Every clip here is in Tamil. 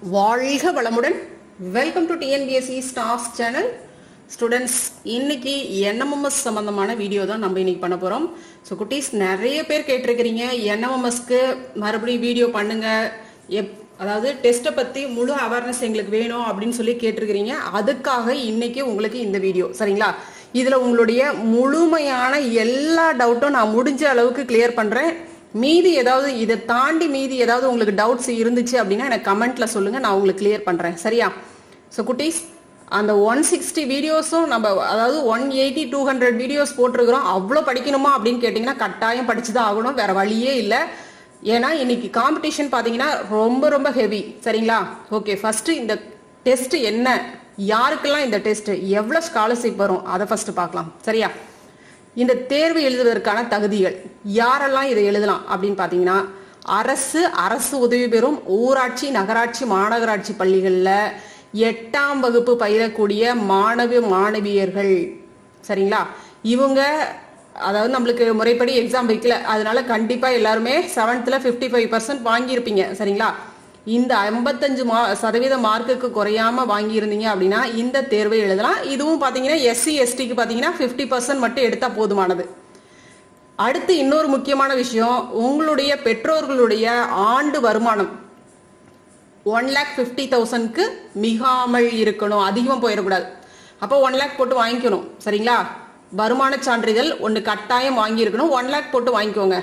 வாழ்க வளமுடன் welcome to TNPSC staff channel students இன்னைக்கு என்எம்எம்எஸ் சம்பந்தமான வீடியோ தான் நம்ம இன்னைக்கு பண்ண போறோம் ஸோ குட்டீஸ் நிறைய பேர் கேட்டிருக்கிறீங்க என்எம்எம்எஸ்க்கு மறுபடியும் வீடியோ பண்ணுங்க எப் அதாவது டெஸ்ட்டை பத்தி முழு அவேர்னஸ் எங்களுக்கு வேணும் அப்படின்னு சொல்லி கேட்டிருக்கிறீங்க அதுக்காக இன்னைக்கு உங்களுக்கு இந்த வீடியோ சரிங்களா இதுல உங்களுடைய முழுமையான எல்லா டவுட்டும் நான் முடிஞ்ச அளவுக்கு கிளியர் பண்றேன் மீதி ஏதாவது இதை தாண்டி மீதி ஏதாவது உங்களுக்கு டவுட்ஸ் இருந்துச்சு அப்படின்னா எனக்கு கமெண்ட்ல சொல்லுங்க நான் உங்களுக்கு கிளியர் பண்றேன் சரியா ஸோ குட்டீஸ் அந்த ஒன் சிக்ஸ்டி வீடியோஸும் நம்ம அதாவது one eighty two hundred videos போட்டிருக்கிறோம் அவ்வளோ படிக்கணுமா அப்படின்னு கேட்டிங்கன்னா கட்டாயம் படிச்சு தான் ஆகணும் வேற வழியே இல்லை ஏன்னா இன்னைக்கு காம்படிஷன் பார்த்தீங்கன்னா ரொம்ப ரொம்ப ஹெவி சரிங்களா ஓகே ஃபர்ஸ்ட் இந்த டெஸ்ட் என்ன யாருக்கெல்லாம் இந்த டெஸ்ட் எவ்வளோ ஸ்காலர்ஷிப் வரும் அதை ஃபர்ஸ்ட் பார்க்கலாம் சரியா இந்த தேர்வு எழுதுவதற்கான தகுதிகள் யாரெல்லாம் இதை எழுதலாம் அப்படின்னு பார்த்தீங்கன்னா அரசு அரசு உதவி பெறும் ஊராட்சி நகராட்சி மாநகராட்சி பள்ளிகளில் எட்டாம் வகுப்பு பயிலக்கூடிய மாணவ மாணவியர்கள் சரிங்களா இவங்க அதாவது நம்மளுக்கு முறைப்படி எக்ஸாம் வைக்கல அதனால கண்டிப்பா எல்லாருமே செவன்த்ல ஃபிஃப்டி ஃபைவ் பர்சன்ட் வாங்கியிருப்பீங்க சரிங்களா இந்த ஐம்பத்தஞ்சு மா சதவீத மார்க்குக்கு குறையாம வாங்கியிருந்தீங்க அப்படின்னா இந்த தேர்வை எழுதலாம் இதுவும் பாத்தீங்கன்னா எஸ்சி எஸ்டிக்கு பாத்தீங்கன்னா ஃபிஃப்டி பர்சன்ட் மட்டும் எடுத்தா போதுமானது அடுத்து இன்னொரு முக்கியமான விஷயம் உங்களுடைய பெற்றோர்களுடைய ஆண்டு வருமானம் ஒன் லேக் ஃபிஃப்டி தௌசண்ட்க்கு மிகாமல் இருக்கணும் அதிகமாக போயிடக்கூடாது அப்போ ஒன் லேக் போட்டு வாங்கிக்கணும் சரிங்களா வருமான சான்றிதழ் ஒன்று கட்டாயம் வாங்கியிருக்கணும் ஒன் லேக் போட்டு வாங்கிக்கோங்க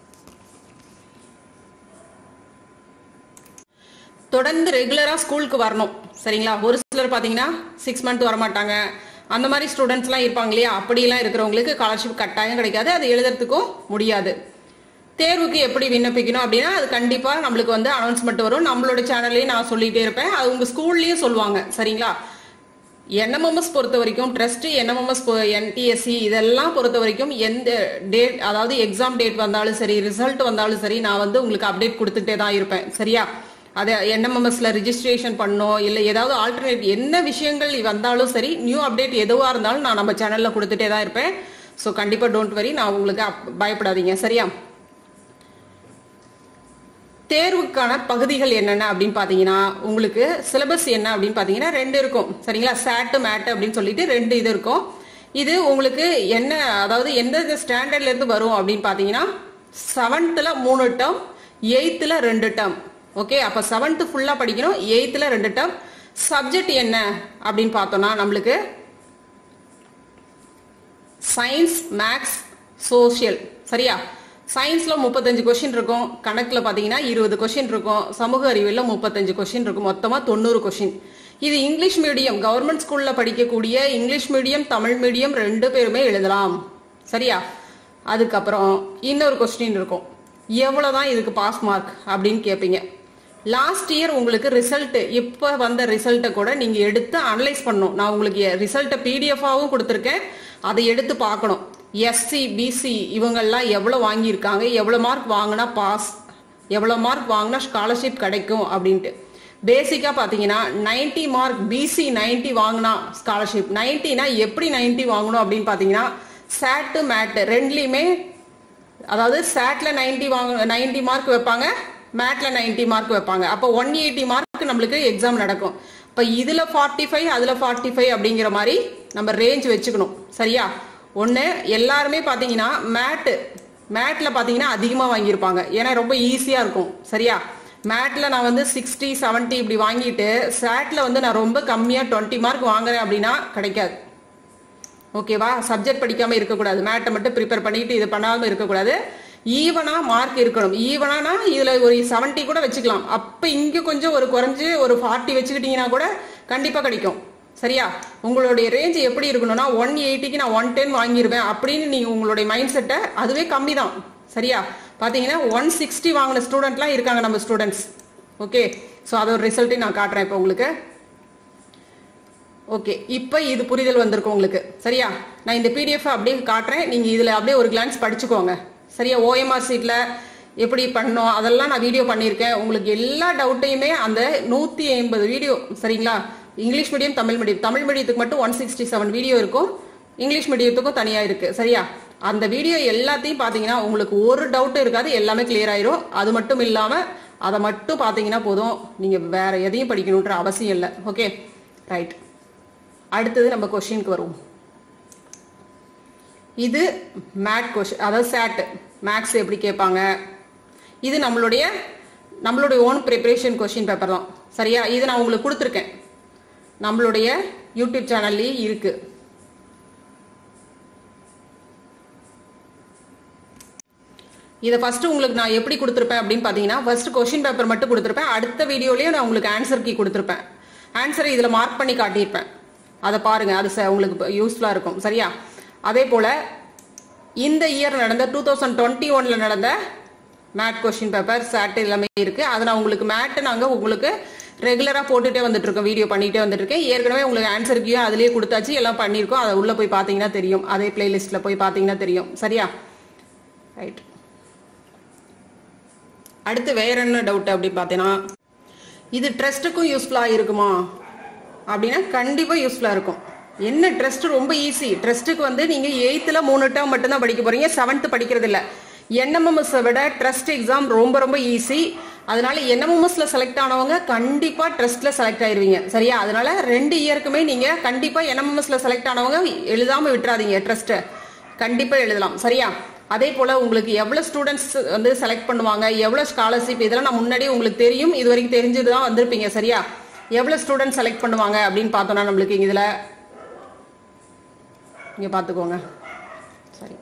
தொடர்ந்து ரெகுலரா ஸ்கூலுக்கு வரணும் சரிங்களா ஒரு சிலர் பாத்தீங்கன்னா சிக்ஸ் மந்த் வரமாட்டாங்க அந்த மாதிரி ஸ்டூடெண்ட்ஸ்லாம் இருப்பாங்க இல்லையா அப்படிலாம் இருக்கிறவங்களுக்கு ஸ்காலர்ஷிப் கட்டாயம் கிடைக்காது அது எழுதுறதுக்கும் முடியாது தேர்வுக்கு எப்படி விண்ணப்பிக்கணும் அப்படின்னா அது கண்டிப்பா நம்மளுக்கு வந்து அனௌன்ஸ்மெண்ட் வரும் நம்மளோட சேனல்லையும் நான் சொல்லிட்டே இருப்பேன் அது உங்க ஸ்கூல்லயும் சொல்லுவாங்க சரிங்களா என்எம்எம்எஸ் பொறுத்த வரைக்கும் ட்ரஸ்ட் என்எம்எம்எஸ் என்டிஎஸ்சி இதெல்லாம் பொறுத்த வரைக்கும் எந்த டேட் அதாவது எக்ஸாம் டேட் வந்தாலும் சரி ரிசல்ட் வந்தாலும் சரி நான் வந்து உங்களுக்கு அப்டேட் கொடுத்துட்டே தான் இருப்பேன் சரியா அதை என்எம்எம்எஸ்ல ரிஜிஸ்ட்ரேஷன் பண்ணோம் இல்லை ஏதாவது ஆல்டர்னேட் என்ன விஷயங்கள் வந்தாலும் சரி நியூ அப்டேட் எதுவாக இருந்தாலும் நான் நம்ம சேனல்ல கொடுத்துட்டே தான் இருப்பேன் ஸோ கண்டிப்பா டோன்ட் வரி நான் உங்களுக்கு அப்- பயப்படாதீங்க சரியா தேர்வுக்கான பகுதிகள் என்னென்ன அப்படின்னு பார்த்தீங்கன்னா உங்களுக்கு சிலபஸ் என்ன அப்படின்னு பார்த்தீங்கன்னா ரெண்டு இருக்கும் சரிங்களா சேட்டு மேட்டு அப்படின்னு சொல்லிட்டு ரெண்டு இது இருக்கும் இது உங்களுக்கு என்ன அதாவது எந்தெந்த ஸ்டாண்டர்ட்ல இருந்து வரும் அப்படின்னு பார்த்தீங்கன்னா செவன்த்தில் மூணு டேர்ம் எயித்தில் ரெண்டு டேர்ம் ஓகே அப்போ செவன்த்து ஃபுல்லாக படிக்கணும் எயித்தில் ரெண்டு டேர்ம் சப்ஜெக்ட் என்ன அப்படின்னு பார்த்தோம்னா நம்மளுக்கு சயின்ஸ் மேக்ஸ் சோஷியல் சரியா சயின்ஸ்ல முப்பத்தஞ்சு கொஸ்டின் இருக்கும் கணக்குல பாத்தீங்கன்னா இருபது கொஸ்டின் இருக்கும் சமூக அறிவியல்ல முப்பத்தஞ்சு கொஸ்டின் இருக்கும் மொத்தமா தொண்ணூறு கொஸ்டின் இது இங்கிலீஷ் மீடியம் கவர்மெண்ட் ஸ்கூல்ல படிக்கக்கூடிய இங்கிலீஷ் மீடியம் தமிழ் மீடியம் ரெண்டு பேருமே எழுதலாம் சரியா அதுக்கப்புறம் இன்னொரு கொஸ்டின் இருக்கும் எவ்வளவுதான் இதுக்கு பாஸ் மார்க் அப்படின்னு கேட்பீங்க லாஸ்ட் இயர் உங்களுக்கு ரிசல்ட் இப்போ வந்த ரிசல்ட்டை கூட நீங்க எடுத்து அனலைஸ் பண்ணணும் நான் உங்களுக்கு ரிசல்ட்டை பிடிஎஃபாவும் கொடுத்துருக்கேன் அதை எடுத்து பார்க்கணும் எஸ்சி பிசி இவங்கெல்லாம் எவ்வளோ வாங்கியிருக்காங்க எவ்வளோ மார்க் வாங்கினா பாஸ் எவ்வளோ மார்க் வாங்கினா ஸ்காலர்ஷிப் கிடைக்கும் அப்படின்ட்டு பேசிக்காக பார்த்தீங்கன்னா 90 மார்க் பிசி 90 வாங்கினா ஸ்காலர்ஷிப் 90னா எப்படி 90 வாங்கணும் அப்படின்னு பார்த்தீங்கன்னா சேட்டு மேட்டு ரெண்டுலேயுமே அதாவது சேட்ல 90 வாங்க 90 மார்க் வைப்பாங்க மேட்ல 90 மார்க் வைப்பாங்க அப்போ ஒன் எயிட்டி மார்க் நம்மளுக்கு எக்ஸாம் நடக்கும் இப்போ இதுல ஃபார்ட்டி ஃபைவ் அதுல ஃபார்ட்டி ஃபைவ் அப்படிங்கிற மாதிரி நம்ம ரேஞ்ச் வச்சுக்கணும் சரியா ஒன்று எல்லாருமே பார்த்தீங்கன்னா மேட்டு மேட்ல பார்த்தீங்கன்னா அதிகமாக வாங்கியிருப்பாங்க ஏன்னா ரொம்ப ஈஸியாக இருக்கும் சரியா மேட்ல நான் வந்து சிக்ஸ்டி 70 இப்படி வாங்கிட்டு சேட்ல வந்து நான் ரொம்ப கம்மியாக டுவெண்ட்டி மார்க் வாங்குறேன் அப்படின்னா கிடைக்காது ஓகேவா சப்ஜெக்ட் படிக்காம இருக்கக்கூடாது மேட்டை மட்டும் ப்ரிப்பேர் பண்ணிட்டு இது பண்ணாம இருக்கக்கூடாது ஈவனா மார்க் இருக்கணும் ஈவனானா இதுல ஒரு 70 கூட வச்சுக்கலாம் அப்ப இங்க கொஞ்சம் ஒரு குறைஞ்சு ஒரு 40 வச்சுக்கிட்டீங்கன்னா கூட கண்டிப்பா கிடைக்கும் சரியா உங்களுடைய ரேஞ்ச் எப்படி இருக்கணும்னா ஒன் எயிட்டிக்கு நான் ஒன் டென் வாங்கிடுவேன் அப்படின்னு நீங்க உங்களுடைய மைண்ட் செட்டை அதுவே கம்மி தான் சரியா பாத்தீங்கன்னா ஒன் சிக்ஸ்டி வாங்கின ஸ்டூடெண்ட்லாம் இருக்காங்க நம்ம ஸ்டூடெண்ட்ஸ் ஓகே ஸோ அதோட ரிசல்ட்டையும் நான் காட்டுறேன் இப்போ உங்களுக்கு ஓகே இப்போ இது புரிதல் வந்திருக்கும் உங்களுக்கு சரியா நான் இந்த பிடிஎஃப் அப்படியே காட்டுறேன் நீங்க இதுல அப்படியே ஒரு கிளான்ஸ் படிச்சுக்கோங்க சரியா ஓஎம்ஆர் சீட்ல எப்படி பண்ணோம் அதெல்லாம் நான் வீடியோ பண்ணியிருக்கேன் உங்களுக்கு எல்லா டவுட்டையுமே அந்த நூத்தி ஐம்பது வீடியோ சரிங்களா English medium Tamil medium Tamil மீடியத்துக்கு மட்டும் ஒன் சிக்ஸ்டி செவன் வீடியோ இருக்கும் இங்கிலீஷ் மீடியத்துக்கும் தனியா இருக்கு சரியா அந்த வீடியோ எல்லாத்தையும் பாத்தீங்கன்னா உங்களுக்கு ஒரு டவுட் இருக்காது எல்லாமே கிளியர் ஆயிரும் அது மட்டும் இல்லாம அதை மட்டும் பார்த்தீங்கன்னா போதும் நீங்கள் வேற எதையும் படிக்கணுன்ற அவசியம் இல்லை ஓகே ரைட் அடுத்தது நம்ம கொஷினுக்கு வருவோம் இது மேட் கொஷின் அதாவது சேட் மேக்ஸ் எப்படி கேட்பாங்க இது நம்மளுடைய நம்மளுடைய ஓன் ப்ரிப்பரேஷன் கொஷின் பேப்பர் தான் சரியா இது நான் உங்களுக்கு கொடுத்துருக்கேன் நம்மளுடைய யூடியூப் சேனல்லையே இருக்கு இதை ஃபர்ஸ்ட் உங்களுக்கு நான் எப்படி கொடுத்துருப்பேன் அப்படின்னு பார்த்தீங்கன்னா ஃபர்ஸ்ட் கொஷின் பேப்பர் மட்டும் கொடுத்துருப்பேன் அடுத்த வீடியோலயும் நான் உங்களுக்கு ஆன்சர் கீ கொடுத்துருப்பேன் ஆன்சரை இதில் மார்க் பண்ணி காட்டியிருப்பேன் அதை பாருங்க அது ச- உங்களுக்கு யூஸ்ஃபுல்லாக இருக்கும் சரியா அதே போல இந்த இயர் நடந்த டூ தௌசண்ட் டுவெண்ட்டி ஒன்ல நடந்த மேட் கொஷின் பேப்பர் சேட் எல்லாமே இருக்கு அதை நான் உங்களுக்கு மேட் நாங்கள் உங்களுக்கு ரெகுலராக போட்டுட்டே வந்துட்டு இருக்கோம் வீடியோ பண்ணிட்டே வந்துட்டு இருக்கேன் ஏற்கனவே உங்களுக்கு ஆன்சர் கீயும் அதுலேயே கொடுத்தாச்சு எல்லாம் பண்ணியிருக்கோம் அதை உள்ள போய் பார்த்தீங்கன்னா தெரியும் அதே பிளேலிஸ்ட்ல போய் பார்த்தீங்கன்னா தெரியும் சரியா ரைட் அடுத்து வேற என்ன டவுட் அப்படி பார்த்தீங்கன்னா இது ட்ரஸ்ட்டுக்கும் யூஸ்ஃபுல்லாக இருக்குமா அப்படின்னா கண்டிப்பாக யூஸ்ஃபுல்லாக இருக்கும் என்ன ட்ரஸ்ட் ரொம்ப ஈஸி ட்ரஸ்ட்டுக்கு வந்து நீங்கள் எயித்தில் மூணு டேர்ம் மட்டும்தான் படிக்க போறீங்க செவன்த் படிக்கிறது இல்லை என்எம்எம்எஸ் விட ட்ரஸ்ட் எக்ஸாம் ரொம்ப ரொம்ப ஈஸி அதனால என்எம்எம்எஸ்ல செலக்ட் ஆனவங்க கண்டிப்பா ட்ரஸ்ட்ல செலக்ட் ஆயிருவீங்க சரியா அதனால ரெண்டு இயருக்குமே நீங்க கண்டிப்பா என்எம்எம்எஸ்ல செலக்ட் ஆனவங்க எழுதாம விட்டுறாதீங்க ட்ரஸ்ட் கண்டிப்பா எழுதலாம் சரியா அதே போல உங்களுக்கு எவ்வளவு ஸ்டூடெண்ட்ஸ் வந்து செலக்ட் பண்ணுவாங்க எவ்வளவு ஸ்காலர்ஷிப் இதெல்லாம் நான் முன்னாடியே உங்களுக்கு தெரியும் இது வரைக்கும் தெரிஞ்சது தான் வந்திருப்பீங்க சரியா எவ்வளவு ஸ்டூடெண்ட் செலக்ட் பண்ணுவாங்க அப்படின்னு பார்த்தோம்னா நம்மளுக்கு இதுல இங்க பாத்துக்கோங்க சரி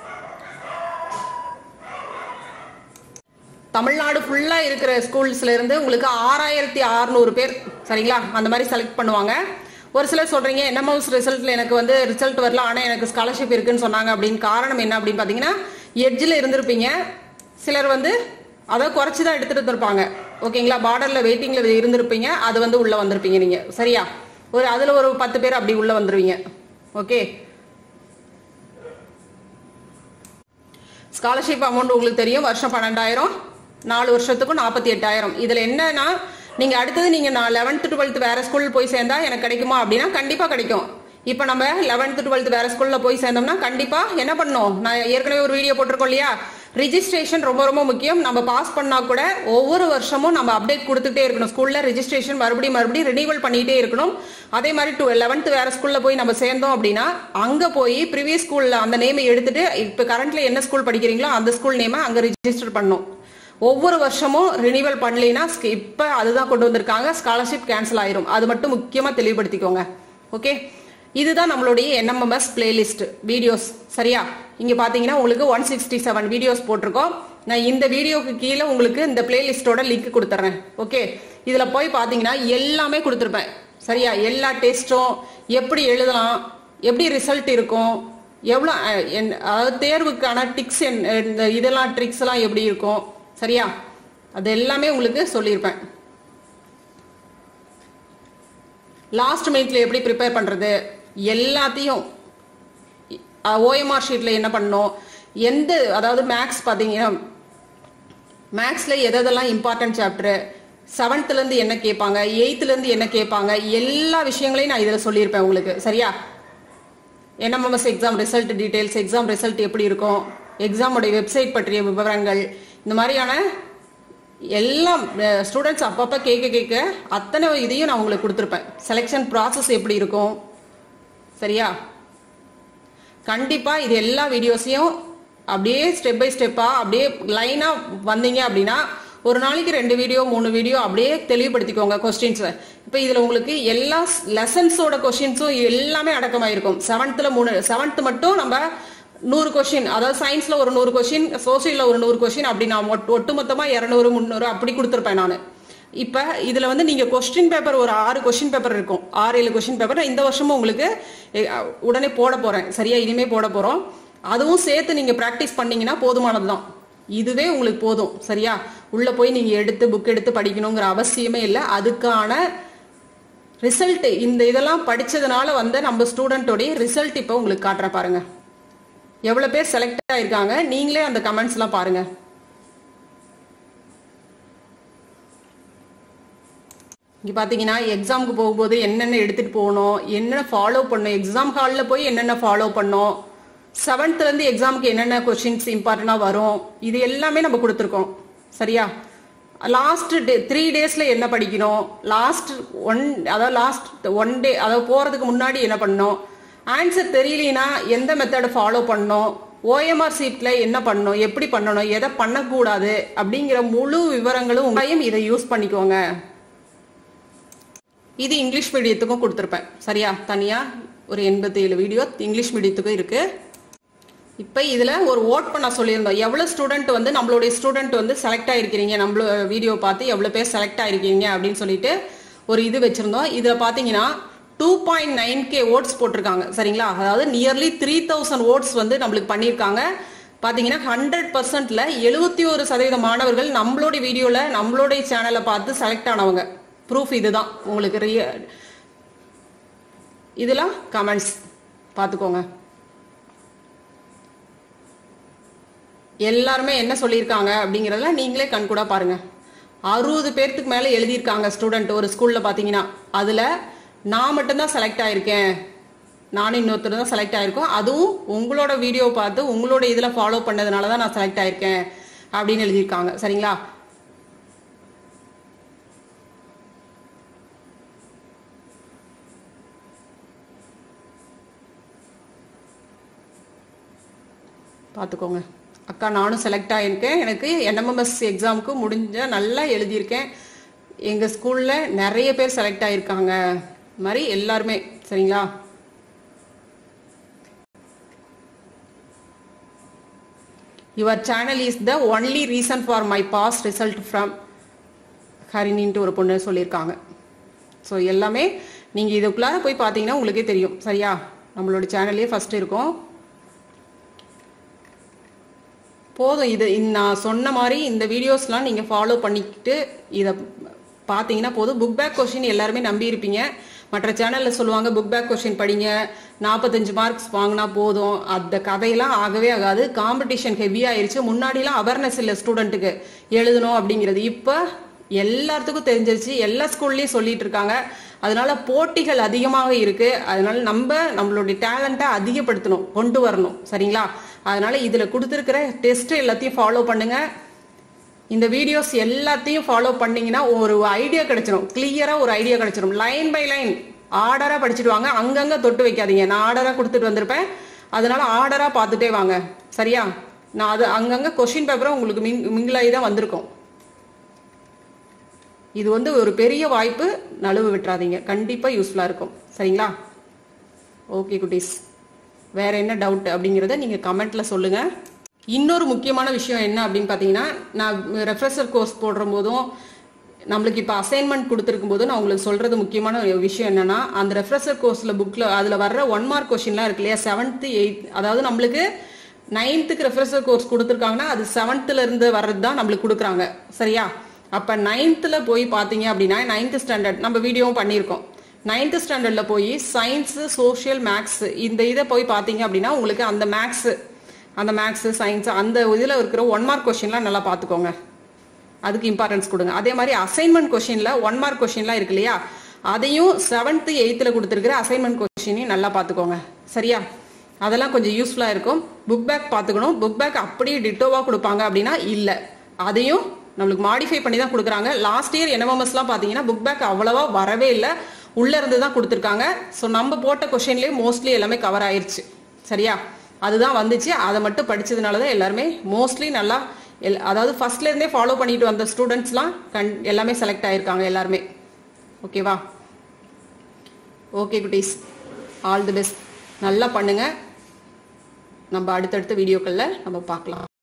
தமிழ்நாடு ஃபுல்லா இருக்கிற ஸ்கூல்ஸ்ல இருந்து உங்களுக்கு ஆறாயிரத்தி அறுநூறு பேர் சரிங்களா அந்த மாதிரி செலக்ட் பண்ணுவாங்க ஒரு சிலர் சொல்றீங்க என்எம்எஸ் ரிசல்ட்ல எனக்கு வந்து ரிசல்ட் வரல ஆனா எனக்கு ஸ்காலர்ஷிப் இருக்குன்னு சொன்னாங்க அப்படின்னு காரணம் என்ன அப்படின்னு பாத்தீங்கன்னா எட்ஜில் இருந்திருப்பீங்க சிலர் வந்து அதை குறைச்சி தான் எடுத்துட்டு இருந்திருப்பாங்க ஓகேங்களா பார்டர்ல வெயிட்டிங்ல இருந்திருப்பீங்க அது வந்து உள்ள வந்திருப்பீங்க நீங்க சரியா ஒரு அதுல ஒரு பத்து பேர் அப்படி உள்ள வந்துருவீங்க ஓகே ஸ்காலர்ஷிப் அமௌண்ட் உங்களுக்கு தெரியும் வருஷம் பன்னெண்டாயிரம் நாலு வருஷத்துக்கும் நாற்பத்தி எட்டாயிரம் இதுல என்னன்னா நீங்க அடுத்தது நீங்க நான் லெவன்த் டுவெல்த் வேற ஸ்கூல் போய் சேர்ந்தா எனக்கு கிடைக்குமா அப்படின்னா கண்டிப்பா கிடைக்கும் இப்போ நம்ம லெவன்த் டுவெல்த் வேற ஸ்கூல்ல போய் சேர்ந்தோம்னா கண்டிப்பா என்ன பண்ணணும் நான் ஏற்கனவே ஒரு வீடியோ போட்டிருக்கோம் இல்லையா ரிஜிஸ்ட்ரேஷன் ரொம்ப ரொம்ப முக்கியம் நம்ம பாஸ் பண்ணா கூட ஒவ்வொரு வருஷமும் நம்ம அப்டேட் கொடுத்துட்டே இருக்கணும் ஸ்கூல்ல ரிஜிஸ்ட்ரேஷன் மறுபடியும் மறுபடியும் ரினிவல் பண்ணிட்டே இருக்கணும் அதே மாதிரி டூ லெவன்த் வேற ஸ்கூல்ல போய் நம்ம சேர்ந்தோம் அப்படின்னா அங்க போய் ப்ரீவியஸ் ஸ்கூல்ல அந்த நேமை எடுத்துட்டு இப்ப கரண்ட்ல என்ன ஸ்கூல் படிக்கிறீங்களோ அந்த ஸ்கூல் நேமை அங்க ரிஜிஸ்டர் பண்ணணும் ஒவ்வொரு வருஷமும் ரினிவல் பண்ணலைன்னா இப்ப அதுதான் கொண்டு வந்திருக்காங்க ஸ்காலர்ஷிப் கேன்சல் ஆயிரும் அது மட்டும் முக்கியமா தெளிவுபடுத்திக்கோங்க ஓகே இதுதான் நம்மளுடைய என்எம்எம்எஸ் பிளேலிஸ்ட் வீடியோஸ் சரியா இங்க பாத்தீங்கன்னா உங்களுக்கு ஒன் சிக்ஸ்டி செவன் வீடியோஸ் போட்டிருக்கோம் நான் இந்த வீடியோக்கு கீழே உங்களுக்கு இந்த பிளேலிஸ்டோட லிங்க் கொடுத்துறேன் ஓகே இதுல போய் பாத்தீங்கன்னா எல்லாமே கொடுத்துருப்பேன் சரியா எல்லா டெஸ்ட்டும் எப்படி எழுதலாம் எப்படி ரிசல்ட் இருக்கும் எவ்வளோ அஹ், என்- அதாவது தேர்வுக்கான டிக்ஸ் இந்த இதெல்லாம் ட்ரிக்ஸ் எல்லாம் எப்படி இருக்கும் சரியா அது எல்லாமே உங்களுக்கு சொல்லியிருப்பேன் லாஸ்ட் மினிட்ல எப்படி ப்ரிப்பேர் பண்றது எல்லாத்தையும் ஓஎம்ஆர் ஷீட்ல என்ன பண்ணணும் எந்த அதாவது மேக்ஸ் பாத்தீங்கன்னா மேக்ஸ்ல எதெல்லாம் இம்பார்ட்டன்ட் சாப்டர் செவன்த்ல இருந்து என்ன கேட்பாங்க எயித்துல இருந்து என்ன கேட்பாங்க எல்லா விஷயங்களையும் நான் இதுல சொல்லியிருப்பேன் உங்களுக்கு சரியா NMMS exam result details exam result எப்படி இருக்கும் எக்ஸாமுடைய வெப்சைட் பற்றிய விவரங்கள் இந்த மாதிரியான எல்லாம் ஸ்டூடெண்ட்ஸ் அப்பப்போ கேட்க கேட்க அத்தனை இதையும் நான் உங்களுக்கு கொடுத்துருப்பேன் செலெக்ஷன் ப்ராசஸ் எப்படி இருக்கும் சரியா கண்டிப்பா இது எல்லா வீடியோஸையும் அப்படியே ஸ்டெப் பை ஸ்டெப்பா அப்படியே லைனா வந்தீங்க அப்படின்னா ஒரு நாளைக்கு ரெண்டு வீடியோ மூணு வீடியோ அப்படியே தெளிவுபடுத்திக்கோங்க கொஸ்டின்ஸ் இப்போ இதுல உங்களுக்கு எல்லா லெசன்ஸோட கொஸ்டின்ஸும் எல்லாமே அடக்கமாயிருக்கும் செவன்த்ல மூணு செவன்த் மட்டும் நம்ம நூறு கொஸ்டின் அதாவது சயின்ஸ்ல ஒரு நூறு கொஸ்டின் சோசியல்ல ஒரு நூறு கொஸ்டின் அப்படி நான் ஒட்டு- ஒட்டுமொத்தமா இரநூறு முந்நூறு அப்படி கொடுத்துருப்பேன் நான் இப்ப இதுல வந்து நீங்க கொஸ்டின் பேப்பர் ஒரு ஆறு கொஸ்டின் பேப்பர் இருக்கும் ஆறு ஏழு கொஸ்டின் பேப்பர் இந்த வருஷமும் உங்களுக்கு எ, அ, உடனே போட போறேன் சரியா இனிமே போட போறோம் அதுவும் சேர்த்து நீங்க பிராக்டிஸ் பண்ணீங்கன்னா போதுமானதுதான் இதுவே உங்களுக்கு போதும் சரியா உள்ள போய் நீங்க எடுத்து புக் எடுத்து படிக்கணுங்கிற அவசியமே இல்லை அதுக்கான ரிசல்ட் இந்த இதெல்லாம் படிச்சதுனால வந்து நம்ம ஸ்டூடெண்டோடைய ரிசல்ட் இப்போ உங்களுக்கு காட்டுறேன் பாருங்க எவ்வளவு பேர் செலக்ட் ஆயிருக்காங்க நீங்களே அந்த கமெண்ட்ஸ் எல்லாம் பாருங்க இங்க பாத்தீங்கன்னா எக்ஸாமுக்கு போகும்போது என்னென்ன எடுத்துட்டு போகணும் என்னென்ன ஃபாலோ பண்ணணும் எக்ஸாம் ஹாலில் போய் என்னென்ன ஃபாலோ பண்ணணும் செவன்த்ல இருந்து எக்ஸாமுக்கு என்னென்ன கொஸ்டின்ஸ் இம்பார்ட்டண்டா வரும் இது எல்லாமே நம்ம கொடுத்துருக்கோம் சரியா லாஸ்ட் டே த்ரீ டேஸ்ல என்ன படிக்கணும் லாஸ்ட் ஒன் அதாவது லாஸ்ட் ஒன் டே அதாவது போறதுக்கு முன்னாடி என்ன பண்ணணும் ஆன்சர் தெரியலனா எந்த மெத்தடை ஃபாலோ பண்ணணும் ஓஎம்ஆர் சீட்ல என்ன பண்ணணும் எப்படி பண்ணணும் எதை பண்ணக்கூடாது அப்படிங்கிற முழு விவரங்களும் உங்களையும் இதை யூஸ் பண்ணிக்கோங்க இது இங்கிலீஷ் மீடியத்துக்கும் கொடுத்துருப்பேன் சரியா தனியா ஒரு எண்பத்தி ஏழு வீடியோ இங்கிலீஷ் மீடியத்துக்கும் இருக்கு இப்போ இதில் ஒரு ஓட் பண்ண சொல்லியிருந்தோம் எவ்வளோ ஸ்டூடெண்ட் வந்து நம்மளுடைய ஸ்டூடெண்ட் வந்து செலக்ட் ஆயிருக்கிறீங்க நம்மள வீடியோ பார்த்து எவ்வளோ பேர் செலக்ட் ஆயிருக்கீங்க அப்படின்னு சொல்லிட்டு ஒரு இது வச்சுருந்தோம் இதில் பார்த்தீங்கன்னா two point nine K votes போட்டிருக்காங்க சரிங்களா அதாவது நியர்லி த்ரீ தௌசண்ட் ஓட்ஸ் வந்து நம்மளுக்கு பண்ணியிருக்காங்க பார்த்தீங்கன்னா ஹண்ட்ரட் பர்சன்ட்ல எழுபத்தி ஒரு சதவீத மாணவர்கள் நம்மளுடைய வீடியோவில் நம்மளுடைய சேனலை பார்த்து செலக்ட் ஆனவங்க ப்ரூஃப் இதுதான் உங்களுக்கு ரிய இதெல்லாம் கமெண்ட்ஸ் பார்த்துக்கோங்க எல்லாருமே என்ன சொல்லியிருக்காங்க அப்படிங்கிறதுல நீங்களே கண்கூடா பாருங்க அறுபது பேர்த்துக்கு மேலே எழுதியிருக்காங்க ஸ்டூடெண்ட் ஒரு ஸ்கூலில் பார்த்தீங்கன்னா அதில் நான் மட்டும்தான் செலக்ட் ஆயிருக்கேன் நானும் இன்னொருத்தர் தான் செலக்ட் ஆயிருக்கோம் அதுவும் உங்களோட வீடியோ பார்த்து உங்களோட இதில் ஃபாலோ பண்ணதுனால தான் நான் செலக்ட் ஆயிருக்கேன் அப்படின்னு எழுதியிருக்காங்க சரிங்களா பார்த்துக்கோங்க அக்கா நானும் செலக்ட் ஆகியிருக்கேன் எனக்கு என்எம்எம்எஸ் எக்ஸாமுக்கு முடிஞ்ச நல்லா எழுதியிருக்கேன் எங்கள் ஸ்கூலில் நிறைய பேர் செலக்ட் ஆகியிருக்காங்க இது மாதிரி எல்லாருமே சரிங்களா your channel is the only reason for my pass result from ஹரிணின்ட்டு ஒரு பொண்ணு சொல்லியிருக்காங்க ஸோ எல்லாமே நீங்கள் இதுக்குள்ளார போய் பார்த்தீங்கன்னா உங்களுக்கே தெரியும் சரியா நம்மளோட சேனல்லே ஃபஸ்ட்டு இருக்கும் போதும் இது இந்த நான் சொன்ன மாதிரி இந்த வீடியோஸ்லாம் நீங்கள் ஃபாலோ பண்ணிக்கிட்டு இதை பார்த்தீங்கன்னா போதும் புக் பேக் கொஷின் எல்லாருமே நம்பி இருப்பீங்க மற்ற சேனலில் சொல்லுவாங்க புக் பேக் கொஷின் படிங்க நாற்பத்தஞ்சு மார்க்ஸ் வாங்கினா போதும் அந்த கதையெல்லாம் ஆகவே ஆகாது காம்படிஷன் ஹெவியாயிருச்சு முன்னாடிலாம் அவேர்னஸ் இல்லை ஸ்டூடெண்ட்டுக்கு எழுதணும் அப்படிங்கிறது இப்போ எல்லாத்துக்கும் தெரிஞ்சிருச்சு எல்லா ஸ்கூல்லையும் சொல்லிட்டு இருக்காங்க அதனால போட்டிகள் அதிகமாக இருக்கு அதனால நம்ம நம்மளுடைய டேலண்ட்டை அதிகப்படுத்தணும் கொண்டு வரணும் சரிங்களா அதனால இதுல கொடுத்துருக்கிற டெஸ்ட் எல்லாத்தையும் ஃபாலோ பண்ணுங்க இந்த வீடியோஸ் எல்லாத்தையும் ஃபாலோ பண்ணீங்கன்னா ஒரு ஐடியா கிடைச்சிரும் கிளியரா ஒரு ஐடியா கிடைச்சிரும் லைன் பை லைன் ஆர்டரா படிச்சுட்டு வாங்க அங்கங்க தொட்டு வைக்காதீங்க நான் ஆர்டரா கொடுத்துட்டு வந்திருப்பேன் அதனால ஆர்டரா பார்த்துட்டே வாங்க சரியா நான் அது அங்கங்க கொஸ்டின் பேப்பரும் உங்களுக்கு மிங் மிங்கிலாகி தான் வந்திருக்கும் இது வந்து ஒரு பெரிய வாய்ப்பு நழுவு விட்டுறாதீங்க கண்டிப்பா யூஸ்ஃபுல்லா இருக்கும் சரிங்களா ஓகே குட்டீஸ் வேற என்ன டவுட் அப்படிங்கிறத நீங்க கமெண்ட்ல சொல்லுங்க இன்னொரு முக்கியமான விஷயம் என்ன அப்படின்னு பார்த்தீங்கன்னா நான் ரெஃப்ரெஷர் கோர்ஸ் போடுற போதும் நம்மளுக்கு இப்போ அசைன்மெண்ட் கொடுத்துருக்கும் போது நான் உங்களுக்கு சொல்றது முக்கியமான ஒரு விஷயம் என்னன்னா அந்த ரெஃப்ரெஷர் கோர்ஸ்ல புக்ல அதுல வர்ற ஒன் மார்க் கொஸ்டின்லாம் இருக்கு இல்லையா செவன்த் எயித் அதாவது நம்மளுக்கு நைன்த்துக்கு ரெஃப்ரெஷர் கோர்ஸ் கொடுத்துருக்காங்கன்னா அது செவன்த்ல இருந்து வர்றது தான் நம்மளுக்கு கொடுக்குறாங்க சரியா அப்ப நைன்த்ல போய் பாத்தீங்க அப்படின்னா நைன்த் ஸ்டாண்டர்ட் நம்ம வீடியோவும் பண்ணியிருக்கோம் நைன்த் ஸ்டாண்டர்ட்ல போய் சயின்ஸ் சோஷியல் மேக்ஸ் இந்த இதை போய் பாத்தீங்க அப்படின்னா உங்களுக்கு அந்த மேக்ஸ் அந்த மேக்ஸ் சயின்ஸ் அந்த இதில் இருக்கிற ஒன் மார்க் கொஷின்லாம் நல்லா பார்த்துக்கோங்க அதுக்கு இம்பார்ட்டன்ஸ் கொடுங்க அதே மாதிரி அசைன்மெண்ட் கொஷின்ல ஒன் மார்க் கொஷின்லாம் இருக்கு இல்லையா அதையும் செவன்த் எயித்தில் கொடுத்துருக்கிற அசைன்மெண்ட் கொஷினையும் நல்லா பார்த்துக்கோங்க சரியா அதெல்லாம் கொஞ்சம் யூஸ்ஃபுல்லாக இருக்கும் புக் பேக் பார்த்துக்கணும் புக் பேக் அப்படியே டிட்டோவாக கொடுப்பாங்க அப்படின்னா இல்லை அதையும் நம்மளுக்கு மாடிஃபை பண்ணி தான் கொடுக்குறாங்க லாஸ்ட் இயர் என்எம்எம்எஸ்லாம் பார்த்தீங்கன்னா புக் பேக் அவ்வளவா வரவே இல்லை உள்ள இருந்து தான் கொடுத்துருக்காங்க ஸோ நம்ம போட்ட கொஷின்லேயே மோஸ்ட்லி எல்லாமே கவர் ஆயிருச்சு சரியா அதுதான் வந்துச்சு அதை மட்டும் படிச்சதுனால தான் எல்லாருமே மோஸ்ட்லி நல்லா எல் அதாவது ஃபர்ஸ்ட்ல இருந்தே ஃபாலோ பண்ணிட்டு வந்த ஸ்டூடெண்ட்ஸ்லாம் கண் எல்லாமே செலக்ட் ஆயிருக்காங்க எல்லாருமே ஓகேவா ஓகே குட்டீஸ் ஆல் தி பெஸ்ட் நல்லா பண்ணுங்க நம்ம அடுத்தடுத்த வீடியோக்களில் நம்ம பார்க்கலாம்